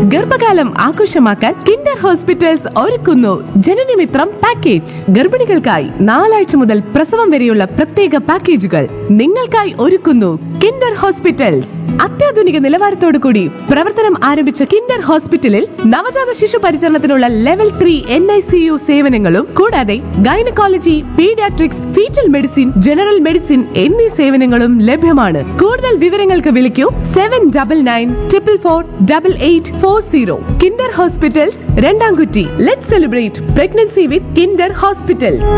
ഗർഭകാലം ആഘോഷമാക്കാൻ Kinder hospitals ഒരുക്കുന്നു ജനനമിത്രം പാക്കേജ് ഗർഭിണികൾക്കായി നാലാഴ്ച മുതൽ പ്രസവം വരെയുള്ള പ്രത്യേക പാക്കേജുകൾ നിങ്ങൾക്കായി ഒരുക്കുന്നു കിൻഡർ ഹോസ്പിറ്റൽസ് അത്യാധുനിക നിലവാരത്തോടു കൂടി പ്രവർത്തനം ആരംഭിച്ച കിൻഡർ ഹോസ്പിറ്റലിൽ നവജാത ശിശു പരിചരണത്തിനുള്ള level three N I C U സേവനങ്ങളും കൂടാതെ gynaecology paediatrics foetal medicine general medicine എന്നീ സേവനങ്ങളും ലഭ്യമാണ് കൂടുതൽ വിവരങ്ങൾക്ക് വിളിക്കൂ seven double nine triple four double eight four zero Kinder hospitals രണ്ടാംകുറ്റി let celebrate pregnancy with Kinder hospitals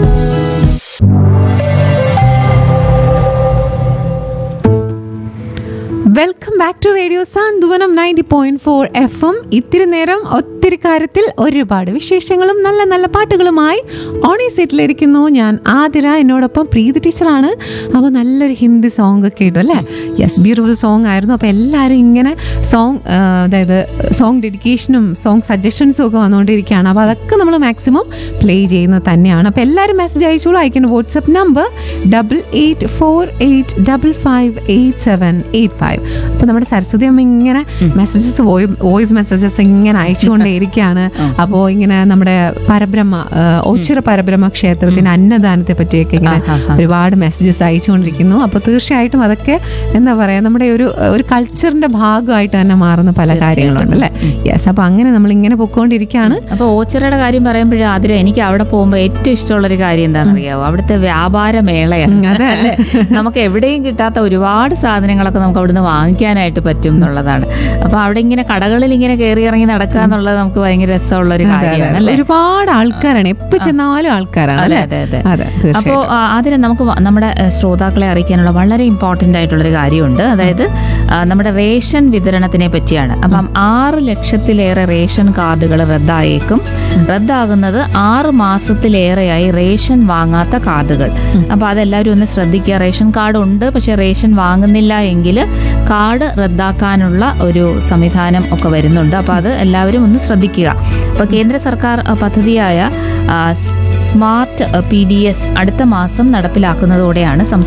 welcome back to radio Santhwanam ninety point four F M ഇത്തിരി നേരം ഒത്തിരി കാര്യത്തിൽ ഒരുപാട് വിശേഷങ്ങളും നല്ല നല്ല പാട്ടുകളുമായി ഓണി സെറ്റിലിരിക്കുന്നു ഞാൻ ആതിര എന്നോടൊപ്പം പ്രീതി ടീച്ചറാണ് അപ്പോൾ നല്ലൊരു ഹിന്ദി സോങ് ഒക്കെ ഇട്ടു അല്ലേ യെസ് ബ്യൂട്ടിഫുൾ സോങ് ആയിരുന്നു അപ്പോൾ എല്ലാവരും ഇങ്ങനെ സോങ് അതായത് സോങ് ഡെഡിക്കേഷനും സോങ് സജഷൻസും ഒക്കെ വന്നുകൊണ്ടിരിക്കുകയാണ് അപ്പോൾ അതൊക്കെ നമ്മൾ മാക്സിമം പ്ലേ ചെയ്യുന്നത് തന്നെയാണ് അപ്പോൾ എല്ലാവരും മെസ്സേജ് അയച്ചോളൂ അയക്കേണ്ട WhatsApp number double eight four eight double five eight seven eight five അപ്പോൾ നമ്മുടെ സരസ്വതി അമ്മ ഇങ്ങനെ മെസ്സേജസ് വോയിസ് മെസ്സേജസ് ഇങ്ങനെ അയച്ചുകൊണ്ടേയിരിക്കുകയാണ് അപ്പോൾ ഇങ്ങനെ നമ്മുടെ പരബ്രഹ്മ ആ, ഓച്ചിറ പരബ്രഹ്മ ക്ഷേത്രത്തിന്റെ അന്നദാനത്തെ പറ്റിയൊക്കെ ഇങ്ങനെ ഒരുപാട് മെസ്സേജസ് അയച്ചുകൊണ്ടിരിക്കുന്നു അപ്പോൾ തീർച്ചയായിട്ടും അതൊക്കെ എന്താ പറയുക നമ്മുടെ ഒരു ഒരു കൾച്ചറിന്റെ ഭാഗമായിട്ട് തന്നെ മാറുന്ന പല കാര്യങ്ങളുണ്ട് അല്ലേ യെസ് അപ്പോൾ അങ്ങനെ നമ്മൾ ഇങ്ങനെ പൊക്കോണ്ടിരിക്കുകയാണ് അപ്പൊ ഓച്ചിറയുടെ കാര്യം പറയുമ്പോഴേ ആതിര എനിക്ക് അവിടെ പോകുമ്പോൾ ഏറ്റവും ഇഷ്ടമുള്ള ഒരു കാര്യം എന്താണെന്നറിയാവോ അവിടുത്തെ വ്യാപാര മേളയാണ് അതെ അല്ലേ നമുക്ക് എവിടെയും കിട്ടാത്ത ഒരുപാട് സാധനങ്ങളൊക്കെ നമുക്ക് അവിടുന്ന് വാങ്ങിക്കാനായിട്ട് പറ്റും എന്നുള്ളതാണ് അപ്പൊ അവിടെ ഇങ്ങനെ കടകളിൽ ഇങ്ങനെ കയറി ഇറങ്ങി നടക്കുക എന്നുള്ളത് നമുക്ക് ഭയങ്കര രസമുള്ള ഒരു കാര്യമാണ് അല്ലേ ഒരുപാട് ആൾക്കാരാണ് എപ്പോ ചെന്നാലും ആൾക്കാരാണ് അതെ അല്ലേ അതെ അതെ അതെ തീർച്ചയായും അപ്പോൾ അതിന് നമുക്ക് വ- നമ്മുടെ ഏഹ്, ശ്രോതാക്കളെ അറിയിക്കാനുള്ള വളരെ ഇമ്പോർട്ടൻ്റ് ആയിട്ടുള്ളൊരു കാര്യമുണ്ട് അതായത് ആ, നമ്മുടെ റേഷൻ വിതരണത്തിനെ പറ്റിയാണ് അപ്പം ആറ് ലക്ഷത്തിലേറെ റേഷൻ കാർഡുകൾ റദ്ദായേക്കും റദ്ദാകുന്നത് ആറ് മാസത്തിലേറെയായി റേഷൻ വാങ്ങാത്ത കാർഡുകൾ അപ്പോൾ അതെല്ലാവരും ഒന്ന് ശ്രദ്ധിക്കുക റേഷൻ കാർഡ് ഉണ്ട് പക്ഷെ റേഷൻ വാങ്ങുന്നില്ല എങ്കിൽ കാർഡ് റദ്ദാക്കാനുള്ള ഒരു സംവിധാനം ഒക്കെ വരുന്നുണ്ട് അപ്പോൾ അത് എല്ലാവരും ഒന്ന് ശ്രദ്ധിക്കുക അപ്പോൾ കേന്ദ്ര സർക്കാർ ആ, പദ്ധതിയായ ആ, സ്- സ്മാർട്ട് പി ഡി എസ് അടുത്ത മാസം നടപ്പിലാക്കുന്നതോടെയാണ് സംസ്ഥാന